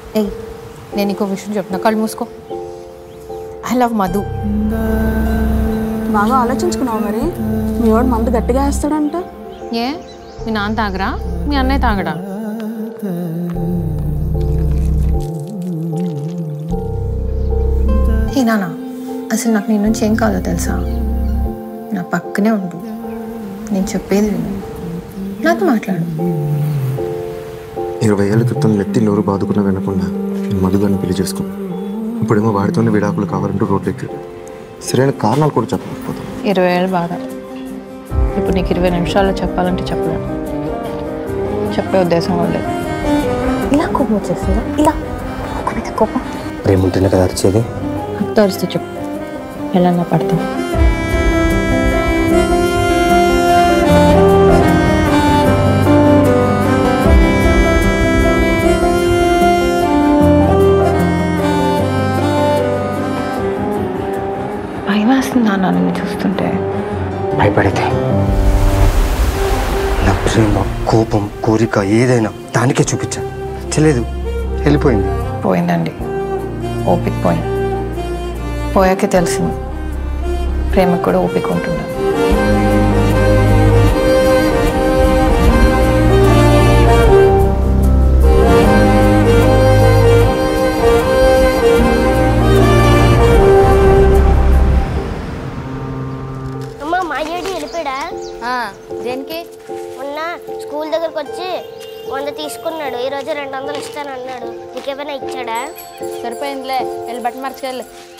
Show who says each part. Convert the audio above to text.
Speaker 1: ఏయ్ నేను నీకో విషయం చెప్తున్నా కళ్ళు మూసుకో ఐ లవ్ మధు
Speaker 2: బాగా ఆలోచించుకున్నావు మరి మీ వాడు మందు గట్టిగా వేస్తాడంట
Speaker 1: ఏ మీ నాన్న తాగరా మీ అన్నయ్య తాగడా ఏ నాన్న అసలు నాకు నీ నుంచి ఏం కావాలో తెలుసా నా పక్కనే ఉండు నేను చెప్పేది విను నాతో మాట్లాడు
Speaker 3: ఇరవై ఏళ్ళ క్రితం నెత్తి నోరు బాదుకున్న వినకుండా నేను మధుగారిని పెళ్లి చేసుకున్నాను ఇప్పుడేమో వాడితోనే విడాకులు కావాలంటూ రోడ్లు ఎక్కాడు సరైన కారణాలు కూడా చెప్పకపోతాం
Speaker 1: ఇరవై ఏళ్ళు బాధ ఇప్పుడు నీకు ఇరవై నిమిషాల్లో చెప్పాలంటే చెప్పలేను చెప్పే ఉద్దేశం కూడా లేదు ఇలా కోపం వచ్చేస్తుందా ఇలా ఒక మీద కోపం
Speaker 4: ప్రేమ ఉంటేనే కదా అరిచేది
Speaker 1: తరుస్తూ చెప్పు ఎలా నా పడతాం భయం వేస్తుంది నాన్న నిన్ను చూస్తుంటే
Speaker 4: భయపడితే నా ప్రేమ కోపం కోరిక ఏదైనా దానికే చూపించా తెలియదు వెళ్ళిపోయింది
Speaker 1: పోయిందండి ఓపిక పోయింది పోయాకే తెలిసింది ప్రేమకు కూడా ఓపిక ఉంటుంది
Speaker 5: అమ్మ మా డాడీ వెళ్ళిపోయాడా
Speaker 6: దేనికి
Speaker 5: మొన్న స్కూల్ దగ్గరకు వచ్చి వంద తీసుకున్నాడు ఈ రోజు రెండు వందలు ఇస్తాను అన్నాడు నీకేమైనా ఇచ్చాడా
Speaker 6: సరిపోయిందిలే వెళ్ళి బట్టలు మార్చుకెళ్ళి